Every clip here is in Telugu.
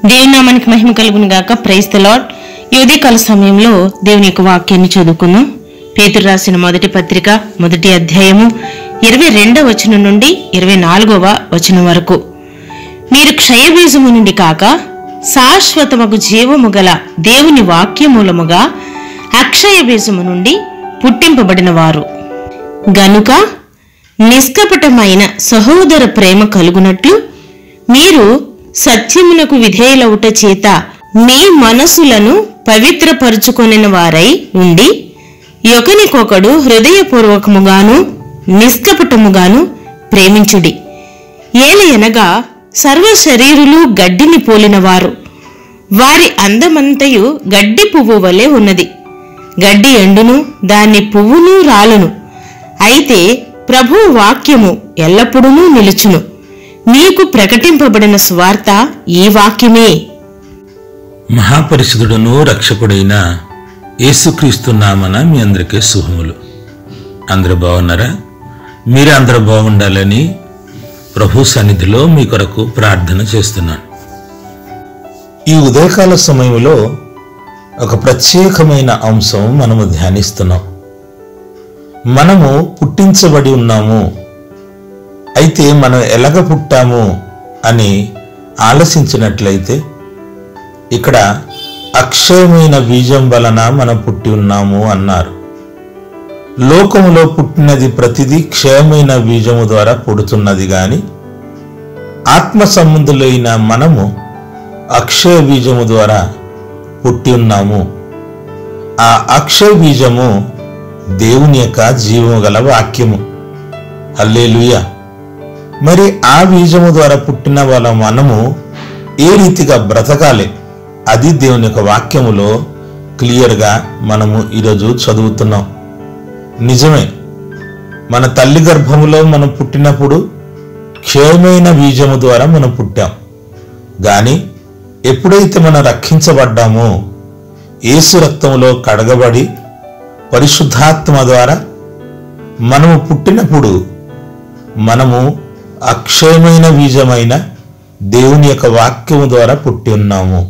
దేవుని నామానికి మహిమ కలుగును గాక ప్రైజ్ ద లాడ్ ఈ ఉదయకాల సమయంలో దేవుని యొక్క వాక్యాన్ని చదువుకుందాం పేతురు రాసిన మొదటి పత్రిక మొదటి అధ్యాయము ఇరవై రెండవ వచనం నుండి ఇరవై నాలుగవ వచనం వరకు మీరు క్షయబీజము నుండి కాక శాశ్వతమగు జీవము గల దేవుని వాక్యమూలముగా అక్షయ బీజము నుండి పుట్టింపబడిన వారు గనుక నిష్కపటమైన సహోదర ప్రేమ కలుగునట్లు మీరు సత్యమునకు విధేయులవుట చేత మీ మనసులను పవిత్రపరుచుకొనిన వారై ఉండి ఒకనికొకడు హృదయపూర్వకముగాను నిష్కపటముగాను ప్రేమించుడి ఏలయనగా సర్వ శరీరులు గడ్డిని పోలినవారు వారి అందమంతయు గడ్డి పువ్వు వలె ఉన్నది గడ్డి ఎండును దాని పువ్వును రాలును అయితే ప్రభు వాక్యము ఎల్లప్పుడూ నిలుచును మీకు ప్రకటింపబడిన స్వార్త ఈ వాక్యమే మహాపరిశుద్ధుడును రక్షకుడైన యేసుక్రీస్తు నామన మీ అందరికీ శుభములు అందరూ బాగున్నారా మీరు అందరూ బాగుండాలని ప్రభు సన్నిధిలో మీ కొరకు ప్రార్థన చేస్తున్నాను ఈ ఉదయకాల సమయంలో ఒక ప్రత్యేకమైన అంశం మనము ధ్యానిస్తున్నాం మనము పుట్టించబడి ఉన్నాము అయితే మనం ఎలాగ పుట్టాము అని ఆలోచించినట్లయితే ఇక్కడ అక్షయమైన బీజం వలన మనం పుట్టి ఉన్నాము అన్నారు లోకములో పుట్టినది ప్రతిదీ క్షయమైన బీజము ద్వారా పుడుతున్నది గాని ఆత్మ సంబంధులైన మనము అక్షయ బీజము ద్వారా పుట్టి ఉన్నాము ఆ అక్షయ బీజము దేవుని యొక్క జీవము గల వాక్యము హల్లేలుయా మరి ఆ బీజము ద్వారా పుట్టిన వాళ్ళ మనము ఏ రీతిగా బ్రతకాలి అది దేవుని యొక్క వాక్యములో క్లియర్గా మనము ఈరోజు చదువుతున్నాం నిజమే మన తల్లి గర్భములో మనం పుట్టినప్పుడు క్షయమైన బీజము ద్వారా మనం పుట్టాం కానీ ఎప్పుడైతే మనం రక్షించబడ్డామో యేసు రక్తములో కడగబడి పరిశుద్ధాత్మ ద్వారా మనము పుట్టినప్పుడు మనము అక్షయమైన బీజమైన దేవుని యొక్క వాక్యము ద్వారా పుట్టి ఉన్నాము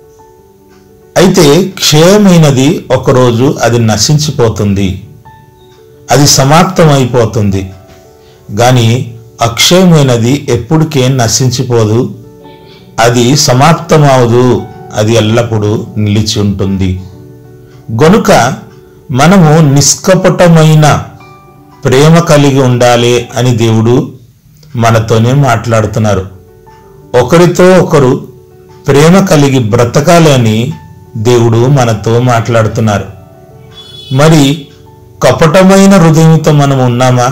అయితే క్షయమైనది ఒకరోజు అది నశించిపోతుంది అది సమాప్తమైపోతుంది కానీ అక్షయమైనది ఎప్పటికే నశించిపోదు అది సమాప్తమవదు అది ఎల్లప్పుడూ నిలిచి ఉంటుంది గనుక మనము నిష్కపటమైన ప్రేమ కలిగి ఉండాలి అని దేవుడు మనతోనే మాట్లాడుతున్నారు ఒకరితో ఒకరు ప్రేమ కలిగి బ్రతకాలి అని దేవుడు మనతో మాట్లాడుతున్నారు మరి కపటమైన హృదయంతో మనం ఉన్నామా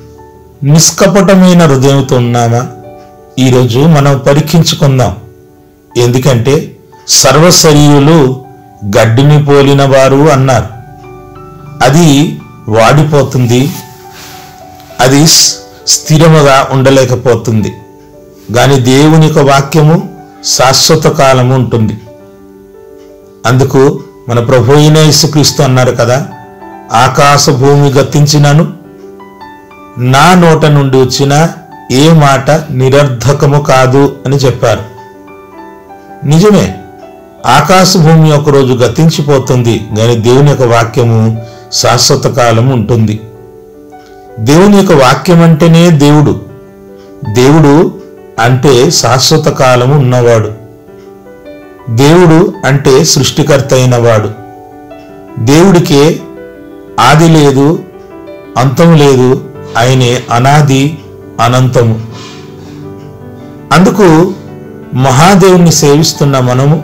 నిష్కపటమైన హృదయంతో ఉన్నామా ఈరోజు మనం పరీక్షించుకుందాం ఎందుకంటే సర్వశరీరులు గడ్డిని పోలిన వారు అన్నారు అది వాడిపోతుంది అది స్- స్థిరముగా ఉండలేకపోతుంది కానీ దేవుని యొక్క వాక్యము శాశ్వత కాలము ఉంటుంది అందుకు మన ప్రభు అయిన యేసుక్రీస్తు అన్నారు కదా ఆకాశ భూమి గతించినను నా నోట నుండి వచ్చిన ఏ మాట నిరర్ధకము కాదు అని చెప్పారు నిజమే ఆకాశ భూమి ఒకరోజు గతించిపోతుంది కానీ దేవుని యొక్క వాక్యము శాశ్వత కాలం ఉంటుంది దేవుని యొక్క వాక్యం అంటేనే దేవుడు దేవుడు అంటే శాశ్వత కాలము ఉన్నవాడు దేవుడు అంటే సృష్టికర్త అయిన వాడు దేవుడికే ఆది లేదు అంతం లేదు ఆయనే అనాది అనంతము అందుకు మహాదేవుని సేవిస్తున్న మనము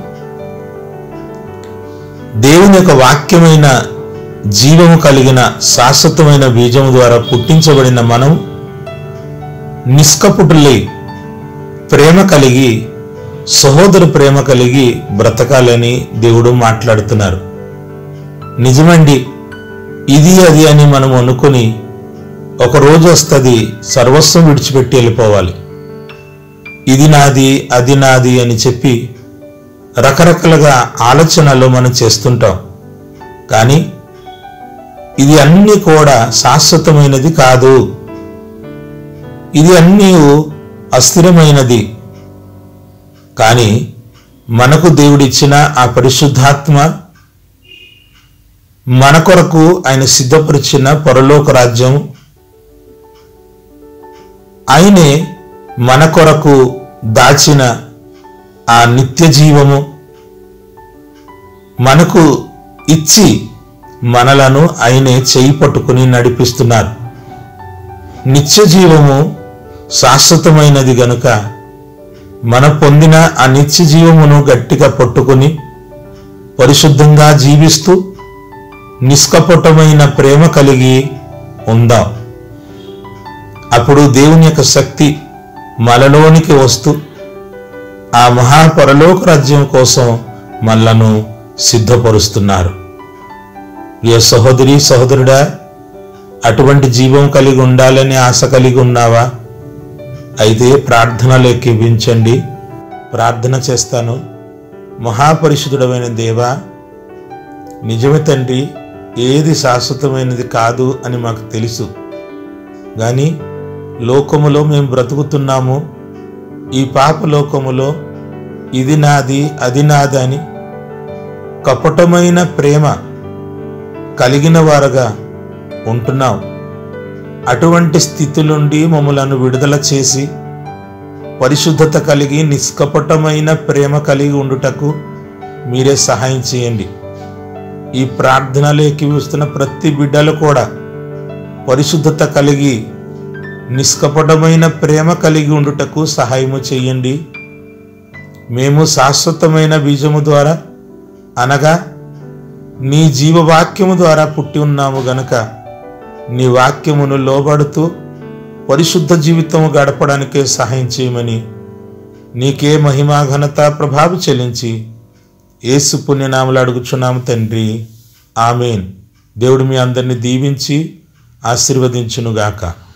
దేవుని యొక్క వాక్యమైన జీవము కలిగిన శాశ్వతమైన బీజము ద్వారా పుట్టించబడిన మనం నిష్కపుటులై ప్రేమ కలిగి సహోదర ప్రేమ కలిగి బ్రతకాలని దేవుడు మాట్లాడుతున్నారు నిజమండి ఇది అది అని మనం అనుకుని ఒక రోజు వస్తుంది సర్వస్వం విడిచిపెట్టి వెళ్ళిపోవాలి ఇది నాది అది నాది అని చెప్పి రకరకాలుగా ఆలోచనలు మనం చేస్తుంటాం కానీ ఇది అన్నీ కూడా శాశ్వతమైనది కాదు ఇది అన్నీ అస్థిరమైనది కానీ మనకు దేవుడిచ్చిన ఆ పరిశుద్ధాత్మ మన కొరకు ఆయన సిద్ధపరిచిన పరలోక రాజ్యం ఆయనే మన కొరకు దాచిన ఆ నిత్య జీవము మనకు ఇచ్చి మనలను ఆయనే చేయి పట్టుకుని నడిపిస్తున్నారు నిత్య జీవము శాశ్వతమైనది గనుక మన పొందిన ఆ నిత్య జీవమును గట్టిగా పట్టుకుని పరిశుద్ధంగా జీవిస్తూ నిష్కపటమైన ప్రేమ కలిగి ఉందాం అప్పుడు దేవుని యొక్క శక్తి మనలోనికి వస్తూ ఆ మహాపరలోక రాజ్యం కోసం మనలను సిద్ధపరుస్తున్నారు ఏ సహోదరి సహోదరుడా అటువంటి జీవం కలిగి ఉండాలని ఆశ కలిగి ఉన్నావా అయితే ప్రార్థనలు ఎక్కించండి ప్రార్థన చేస్తాను మహాపరిశుద్ధుడమైన దేవా నిజమే తండ్రి ఏది శాశ్వతమైనది కాదు అని మాకు తెలుసు కానీ లోకములో మేము బ్రతుకుతున్నాము ఈ పాప లోకములో ఇది నాది అది నాది అని కపటమైన ప్రేమ కలిగిన వారుగా ఉంటున్నాం అటువంటి స్థితి నుండి మమ్మలను విడుదల చేసి పరిశుద్ధత కలిగి నిష్కపటమైన ప్రేమ కలిగి ఉండుటకు మీరే సహాయం చేయండి ఈ ప్రార్థనలు ఎక్కివిస్తున్న ప్రతి బిడ్డలు కూడా పరిశుద్ధత కలిగి నిష్కపటమైన ప్రేమ కలిగి ఉండుటకు సహాయము చేయండి మేము శాశ్వతమైన బీజము ద్వారా అనగా నీ జీవవాక్యము ద్వారా పుట్టి ఉన్నాము గనక నీ వాక్యమును లోబడుతూ పరిశుద్ధ జీవితము గడపడానికే సహాయం చేయమని నీకే మహిమా ఘనత ప్రభావి చెల్లించి ఏసు పుణ్యనామలు అడుగుచున్నాము తండ్రి ఆమెన్ దేవుడు మీ అందరిని దీవించి ఆశీర్వదించునుగాక